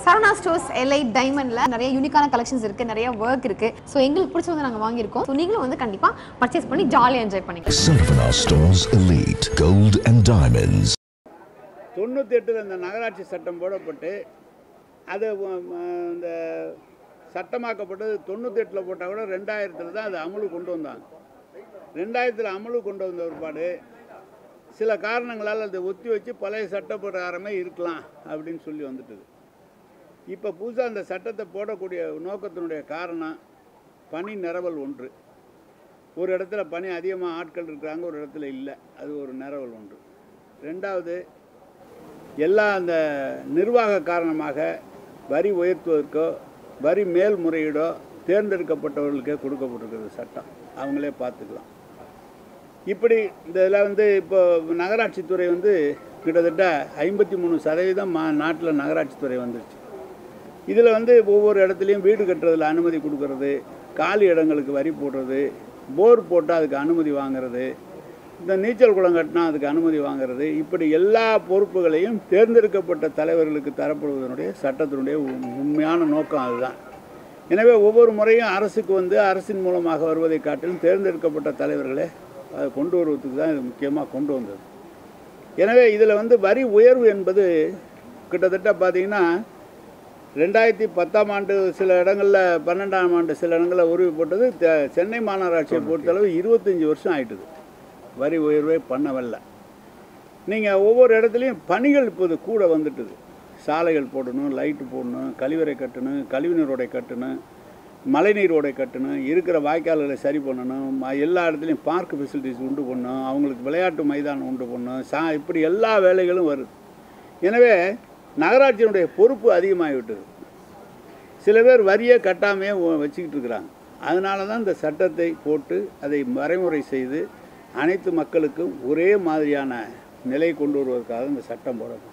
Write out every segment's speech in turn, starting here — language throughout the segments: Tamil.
சரவணா ஸ்டோர்ஸ் எல்ஐ டைமண்ட்ல நிறைய யூனிக்கான கலெக்ஷன்ஸ் இருக்கு நிறைய ஒர்க் இருக்கு ஸோ எங்களுக்கு பிடிச்ச வந்து நாங்க வாங்கியிருக்கோம் ஸோ நீங்களும் வந்து கண்டிப்பா பர்ச்சேஸ் பண்ணி ஜாலியாக என்ஜாய் பண்ணிக்கலாம் Sarvana Stores Elite Gold and Diamonds. தொண்ணூற்றி எட்டில் இந்த நகராட்சி சட்டம் போடப்பட்டு அது வ- ம- இந்த சட்டமாக்கப்பட்டது தொண்ணூற்றி எட்டில் போட்டால் கூட ரெண்டாயிரத்தில் தான் அது அமலு கொண்டு வந்தாங்க ரெண்டாயிரத்தில் அமலு கொண்டு வந்த ஒருபாடு சில காரணங்களால் அதை ஒத்தி வச்சு பழைய சட்ட பிரகாரமே இருக்கலாம் அப்படின்னு சொல்லி வந்துட்டுது இப்போ புதுசாக அந்த சட்டத்தை போடக்கூடிய நோக்கத்தினுடைய காரணம் பணி நிரவல் ஒன்று ஒரு இடத்துல பணி அதிகமாக ஆட்கள் இருக்கிறாங்க ஒரு இடத்துல இல்லை அது ஒரு நிரவல் ஒன்று ரெண்டாவது எல்லா அந்த நிர்வாக காரணமாக வரி உயர்த்துவதற்கோ வரி மேல்முறையீடோ தேர்ந்தெடுக்கப்பட்டவர்களுக்கே கொடுக்கப்பட்டிருக்கிறது சட்டம் அவங்களே பார்த்துக்கலாம் இப்படி இந்த இதில் வந்து இப்போ நகராட்சித்துறை வந்து கிட்டத்தட்ட ஐம்பத்தி மூணு சதவீதம் மா நாட்டில் நகராட்சித்துறை வந்துருச்சு இதில் வந்து ஒவ்வொரு இடத்துலையும் வீடு கட்டுறதுல அனுமதி கொடுக்கறது காலி இடங்களுக்கு வரி போடுறது போர் போட்டால் அதுக்கு அனுமதி வாங்குறது இந்த நீச்சல் குளம் கட்டினா அதுக்கு அனுமதி வாங்குறது இப்படி எல்லா பொறுப்புகளையும் தேர்ந்தெடுக்கப்பட்ட தலைவர்களுக்கு தரப்படுவதனுடைய சட்டத்தினுடைய உண்- உண்மையான நோக்கம் அதுதான் எனவே ஒவ்வொரு முறையும் அரசுக்கு வந்து அரசின் மூலமாக வருவதை காட்டிலும் தேர்ந்தெடுக்கப்பட்ட தலைவர்களே அதை கொண்டு வருவதற்கு தான் இது முக்கியமாக கொண்டு வந்தது எனவே இதில் வந்து வரி உயர்வு என்பது கிட்டத்தட்ட பார்த்தீங்கன்னா ரெண்டாயிரத்தி பத்தாம் ஆண்டு சில இடங்களில் பன்னெண்டாம் ஆண்டு சில இடங்களில் உருவி போட்டது தெ- சென்னை மாநகராட்சியை பொறுத்தளவு இருபத்தஞ்சி வருஷம் ஆயிட்டுது வரி உயர்வே பண்ணவல்ல நீங்கள் ஒவ்வொரு இடத்துலையும் பணிகள் இப்போது கூட வந்துட்டுது சாலைகள் போடணும் லைட்டு போடணும் கழிவறை கட்டணும் கழிவுநீர் ஓடை கட்டணும் மழைநீர் ஓடை கட்டணும் இருக்கிற வாய்க்கால்களை சரி பண்ணணும் ம- எல்லா இடத்துலையும் பார்க் ஃபெசிலிட்டிஸ் உண்டு பண்ணணும் அவங்களுக்கு விளையாட்டு மைதானம் உண்டு பண்ணணும் சா இப்படி எல்லா வேலைகளும் வருது எனவே நகராட்சியினுடைய பொறுப்பு அதிகமாகிவிட்டது சில பேர் வரியே கட்டாமையே ஒ- வச்சுக்கிட்டு இருக்கிறாங்க அதனால தான் இந்த சட்டத்தை போட்டு அதை வரைமுறை செய்து அனைத்து மக்களுக்கும் ஒரே மாதிரியான நிலை கொண்டு வருவதற்காக இந்த சட்டம் போடப்பட்டது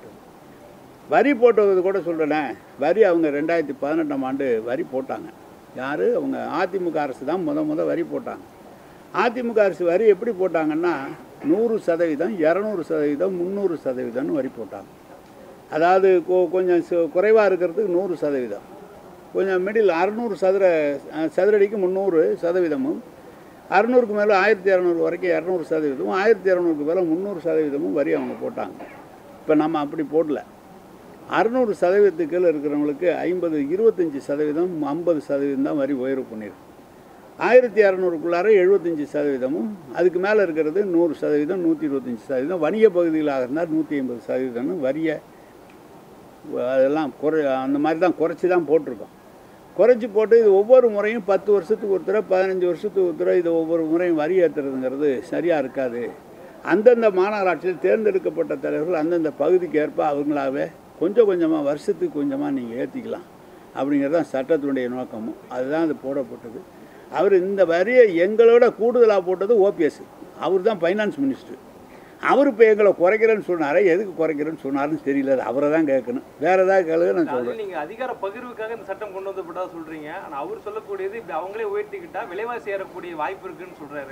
வரி போட்டது கூட சொல்கிறேனே வரி அவங்க ரெண்டாயிரத்தி பதினெட்டாம் ஆண்டு வரி போட்டாங்க யார் அவங்க அதிமுக அரசு தான் முத முத வரி போட்டாங்க அதிமுக அரசு வரி எப்படி போட்டாங்கன்னா நூறு சதவீதம் இரநூறு சதவீதம் முந்நூறு சதவீதம்னு வரி போட்டாங்க அதாவது கொ- கொஞ்சம் குறைவாக இருக்கிறதுக்கு நூறு சதவீதம் கொஞ்சம் மிடில் அறநூறு சதுர அஹ், சதுரடிக்கு முந்நூறு சதவீதமும் அறநூறுக்கு மேலே ஆயிரத்தி இரநூறு வரைக்கும் இரநூறு சதவீதமும் ஆயிரத்தி இரநூறுக்கு மேலே முந்நூறு சதவீதமும் வரி அவங்க போட்டாங்க இப்போ நம்ம அப்படி போடல அறநூறு சதவீதத்துக்கு கீழே இருக்கிறவங்களுக்கு ஐம்பது இருபத்தஞ்சி சதவீதம் ஐம்பது சதவீதம் தான் வரி உயர்வு பண்ணியிருக்கு ஆயிரத்தி இரநூறுக்குள்ளார எழுபத்தஞ்சி சதவீதமும் அதுக்கு மேலே இருக்கிறது நூறு சதவீதம் நூற்றி இருபத்தஞ்சி சதவீதம் வணிக பகுதிகளாக இருந்தால் நூற்றி ஐம்பது சதவீதம்னு வரியை அதெல்லாம் குறை அந்த மாதிரி தான் குறைச்சி தான் போட்டிருக்கோம் குறைச்சி போட்டு இது ஒவ்வொரு முறையும் பத்து வருஷத்துக்கு ஒரு தடவை பதினஞ்சு வருஷத்துக்கு ஒரு தடவை இது ஒவ்வொரு முறையும் வரி ஏற்றுறதுங்கிறது சரியாக இருக்காது அந்தந்த மாநகராட்சியில் தேர்ந்தெடுக்கப்பட்ட தலைவர்கள் அந்தந்த பகுதிக்கு ஏற்ப அவங்களாவே கொஞ்சம் கொஞ்சமாக வருஷத்துக்கு கொஞ்சமாக நீங்கள் ஏற்றிக்கலாம் அப்படிங்கிறது தான் சட்டத்தினுடைய நோக்கமும் அதுதான் அது போடப்பட்டது அவர் இந்த வரியை எங்களோட கூடுதலாக போட்டது ஓபிஎஸ் அவர் தான் ஃபைனான்ஸ் மினிஸ்டர் அவர் இப்போ எங்களை குறைக்கிறேன்னு சொன்னாரே எதுக்கு குறைக்கிறேன்னு சொன்னாருன்னு தெரியல அது அவரை தான் கேட்கணும் வேற ஏதாவது கேளுங்க நான் அது சொல்கிறேன் நீங்க அதிகார பகிர்வுக்காக இந்த சட்டம் கொண்டு வந்தப்பட்டா சொல்றீங்க ஆனா அவர் சொல்லக்கூடியது இப்படி அவங்களே உயர்த்திக்கிட்டா விலைவாசி ஏறக்கூடிய வாய்ப்பு இருக்குன்னு சொல்றாரு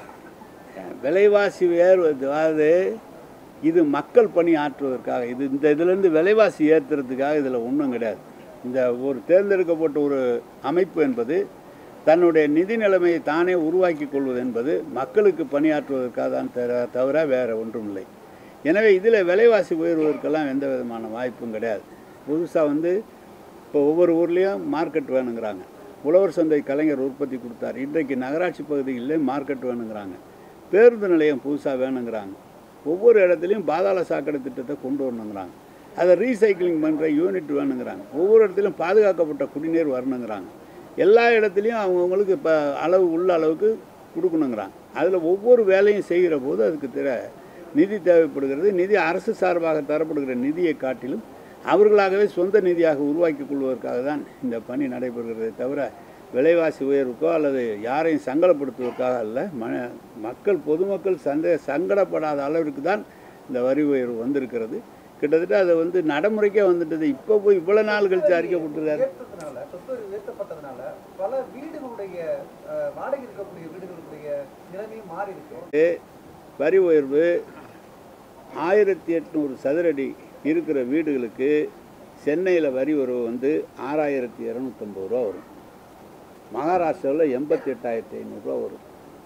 விலைவாசி உயர்வது அதாவது இது மக்கள் பணி ஆற்றுவதற்காக இது இந்த இதுலேருந்து விலைவாசி ஏற்றுறதுக்காக இதில் ஒன்றும் கிடையாது இந்த ஒரு தேர்ந்தெடுக்கப்பட்ட ஒரு அமைப்பு என்பது தன்னுடைய நிதி நிலைமையை தானே உருவாக்கி கொள்வது என்பது மக்களுக்கு பணியாற்றுவதற்காக தான் தர- தவிர வேறு ஒன்றும் இல்லை எனவே இதில் விலைவாசி உயர்வதற்கெல்லாம் எந்த விதமான வாய்ப்பும் கிடையாது புதுசாக வந்து இப்போ ஒவ்வொரு ஊர்லேயும் மார்க்கெட் வேணுங்கிறாங்க உழவர் சந்தை கலைஞர் உற்பத்தி கொடுத்தார் இன்றைக்கு நகராட்சி பகுதிகளிலே மார்க்கெட் வேணுங்கிறாங்க பேருந்து நிலையம் புதுசாக வேணுங்கிறாங்க ஒவ்வொரு இடத்துலையும் பாதாள சாக்கடை திட்டத்தை கொண்டு வரணுங்கிறாங்க அதை ரீசைக்கிளிங் பண்ணுற யூனிட் வேணுங்கிறாங்க ஒவ்வொரு இடத்துலையும் பாதுகாக்கப்பட்ட குடிநீர் வரணுங்கிறாங்க எல்லா இடத்துலையும் அவங்கவுங்களுக்கு இப்போ அளவு உள்ள அளவுக்கு கொடுக்கணுங்கிறாங்க அதில் ஒவ்வொரு வேலையும் செய்கிற போது அதுக்கு திற நிதி தேவைப்படுகிறது நிதி அரசு சார்பாக தரப்படுகிற நிதியை காட்டிலும் அவர்களாகவே சொந்த நிதியாக உருவாக்கி கொள்வதற்காக தான் இந்த பணி நடைபெறுகிறதே தவிர விலைவாசி உயர்வுக்கோ அல்லது யாரையும் சங்கடப்படுத்துவதற்காக அல்ல ம மக்கள் பொதுமக்கள் சந்த சங்கடப்படாத அளவிற்கு தான் இந்த வரி உயர்வு வந்திருக்கிறது கிட்டத்தட்ட அதை வந்து நடைமுறைக்கே வந்துட்டது இப்போ போய் இவ்வளோ நாள் கழிச்சு அறிக்கை கொடுத்துருக்காரு உயர்த்ததுனால சொத்து வரி உயர்த்தப்பட்டதுனால பல வீடுகளுடைய அஹ், வாடகை இருக்கக்கூடிய வீடுகளுடைய நிலைமையும் மாறி இருக்கு வரி உயர்வு ஆயிரத்தி எட்நூறு சதுரடி இருக்கிற வீடுகளுக்கு சென்னையில் வரி உறவு வந்து ஆறாயிரத்தி இரநூத்தம்பது ரூபா வரும் மகாராஷ்டிராவில் எண்பத்தி எட்டாயிரத்தி ஐநூறுரூவா வரும்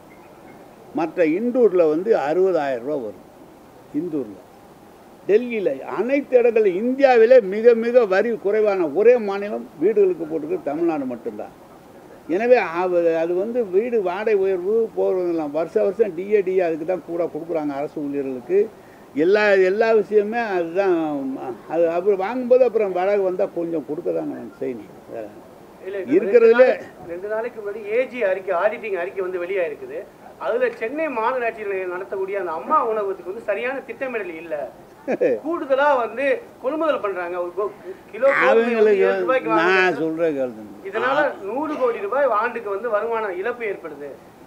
மற்ற இந்தூரில் வந்து அறுபதாயிரம் ரூபா வரும் இந்தூரில் டெல்லியில் அனைத்து இடங்களிலும் இந்தியாவிலே மிக மிக வரி குறைவான ஒரே மாநிலம் வீடுகளுக்கு போட்டுக்கிறது தமிழ்நாடு மட்டும்தான் எனவே அவ- அது வந்து வீடு வாடகை உயர்வு போகிறதெல்லாம் வருஷ வருஷம் டிஏ அதுக்கு தான் கூட கொடுக்குறாங்க அரசு ஊழியர்களுக்கு எல்லா எல்லா விஷயமே அதுதான் அது அப்புறம் வாங்கும்போது அப்புறம் வாடகை வந்தால் கொஞ்சம் கொடுக்க தாங்க செய்யணும் வேற. இல்ல, இது இருக்கிறதுலே- ரெண்டு நாளை- ரெண்டு நாளைக்கு முன்னாடி ஏஜி அறிக்கை ஆடிட்டிங் அறிக்கை வந்து வெளியா இருக்குது அதுல சென்னை மாநகராட்சியில் நடத்தக்கூடிய அந்த அம்மா உணவகத்துக்கு வந்து சரியான திட்டமிடல் இல்ல கூடுதலா வந்து கொள்முதல் பண்றாங்க ஒரு கோ- கிலோ கோதுமை வந்து அவங்களுக்கு ஏழு ரூபாய்க்கு நான் வாங்குறாங்க. சொல்கிறேன் கேளுங்க இதனால நூறு கோடி ரூபாய் ஆண்டுக்கு வந்து வருமான இழப்பு ஏற்படுது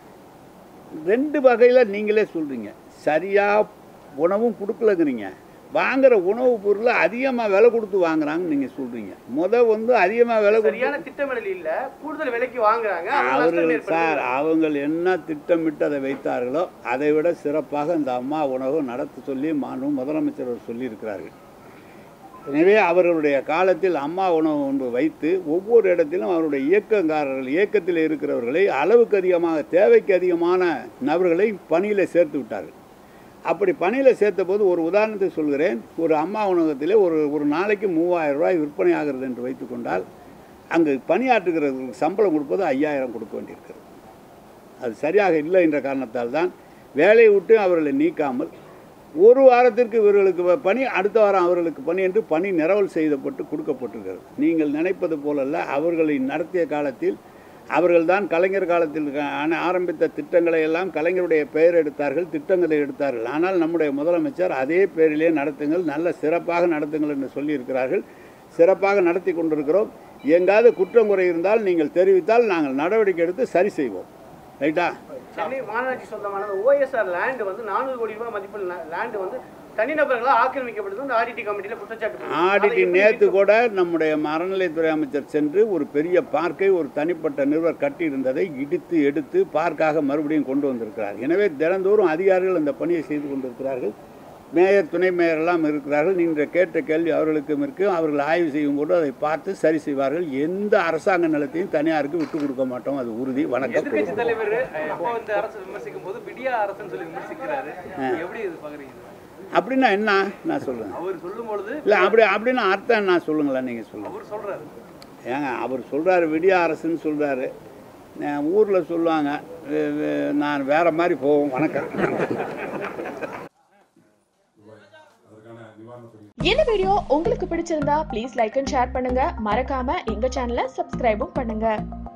ரெண்டு வகையில் நீங்களே சொல்கிறீங்க சரியாக உணவும் கொடுக்கலங்கிறீங்க வாங்குற உணவுப் பொருளை அதிகமாக விலை கொடுத்து வாங்குறாங்கன்னு நீங்கள் சொல்கிறீங்க முத வந்து அதிகமாக விலை கொடுத்து சரியான திட்டமிடல் இல்ல கூடுதல் விலைக்கு வாங்குறாங்க அது நஷ்டம் அவர்கள் ஏற்படுது. சார் அவங்க என்ன திட்டமிட்டு அதை வைத்தார்களோ அதை விட சிறப்பாக இந்த அம்மா உணவு நடத்த சொல்லி மாண்பு முதலமைச்சர் அவர் சொல்லியிருக்கிறார்கள் எனவே அவர்களுடைய காலத்தில் அம்மா உணவு ஒன்று வைத்து ஒவ்வொரு இடத்திலும் அவருடைய இயக்கங்காரர்கள் இயக்கத்தில் இருக்கிறவர்களை அளவுக்கு அதிகமாக தேவைக்கு அதிகமான நபர்களை பணியில் சேர்த்து விட்டார்கள் அப்படி பணியில் சேர்த்த போது ஒரு உதாரணத்துக்கு சொல்கிறேன் ஒரு அம்மா உணவகத்திலே ஒரு ஒரு நாளைக்கு மூவாயிரம் ரூபாய் விற்பனை ஆகிறது என்று வைத்துக்கொண்டால் அங்கு பணியாற்றுகிறவர்களுக்கு சம்பளம் கொடுப்பது ஐயாயிரம் கொடுக்க வேண்டியிருக்கிறது அது சரியாக இல்லை என்ற காரணத்தால் தான் வேலையை விட்டு அவர்களை நீக்காமல் ஒரு வாரத்திற்கு இவர்களுக்கு வ- பணி அடுத்த வாரம் அவர்களுக்கு பணி என்று பணி நிரவல் செய்யப்பட்டு கொடுக்கப்பட்டிருக்கிறது நீங்கள் நினைப்பது போலல்ல அவர்களை நடத்திய காலத்தில் அவர்கள்தான் கலைஞர் காலத்தில் க- ஆன- ஆரம்பித்த திட்டங்களை எல்லாம் கலைஞருடைய பெயர் எடுத்தார்கள் திட்டங்களை எடுத்தார்கள் ஆனால் நம்முடைய முதலமைச்சர் அதே பேரிலே நடத்துங்கள் நல்ல சிறப்பாக நடத்துங்கள் என்று சொல்லியிருக்கிறார்கள் சிறப்பாக நடத்தி கொண்டிருக்கிறோம் எங்காவது குற்றம் குறை இருந்தால் நீங்கள் தெரிவித்தால் நாங்கள் நடவடிக்கை எடுத்து சரி செய்வோம் ரைட்டா சென்னை மாநகராட்சி சொந்தமான ஓஎஸ்ஆர் லேண்ட் வந்து நானூறு கோடி ரூபாய் மதிப்பில் லேண்ட் வந்து தனிநபர்களால் ஆக்கிரமிக்கப்படுது அந்த ஆடிட்டி கமிட்டியில குற்றச்சாட்டு போடுது. அதை ஆடிட்டிங் எப்படி நேற்று கூட நம்முடைய அறநிலையத்துறை அமைச்சர் சென்று ஒரு பெரிய பார்க்கை ஒரு தனிப்பட்ட நிறுவர் கட்டியிருந்ததை இடித்து எடுத்து பார்க்காக மறுபடியும் கொண்டு வந்திருக்கிறார் எனவே தினந்தோறும் அதிகாரிகள் அந்த பணியை செய்து கொண்டிருக்கிறார்கள் மேயர் துணை மேயர் எல்லாம் இருக்கிறார்கள் நீங்கள் கேட்ட கேள்வி அவர்களுக்கும் இருக்கு அவர்கள் ஆய்வு செய்யும் போது அதை பார்த்து சரி செய்வார்கள் எந்த அரசாங்க நிலத்தையும் தனியாருக்கு விட்டு கொடுக்க மாட்டோம் அது உறுதி வணக்கம் எதிர்க்கட்சி தலைவர் அஹ், அப்போ இந்த அரசு விமர்சிக்கும் போது விடியா அரசுன்னு சொல்லி விமர்சிக்கிறாரு எப்படி இது பாக்குறீங்க அப்படின்னா என்ன நான் சொல்லுங்கள் அவர் சொல்லும் பொழுது இல்லை அப்படி அப்படின்னா அர்த்தம் என்ன சொல்லுங்களேன் நீங்கள் சொல்லுங்கள் அவர் சொல்றாரு ஏங்க அவர் சொல்கிறாரு விடிய அரசுன்னு சொல்கிறாரு ஊரில் சொல்லுவாங்க வே- வே- நான் வேற மாதிரி போவோம் வணக்கம் இந்த வீடியோ உங்களுக்கு பிடிச்சிருந்தா ப்ளீஸ் லைக் அண்ட் ஷேர் பண்ணுங்க மறக்காம எங்க சேனலை சப்ஸ்கிரைபும் பண்ணுங்க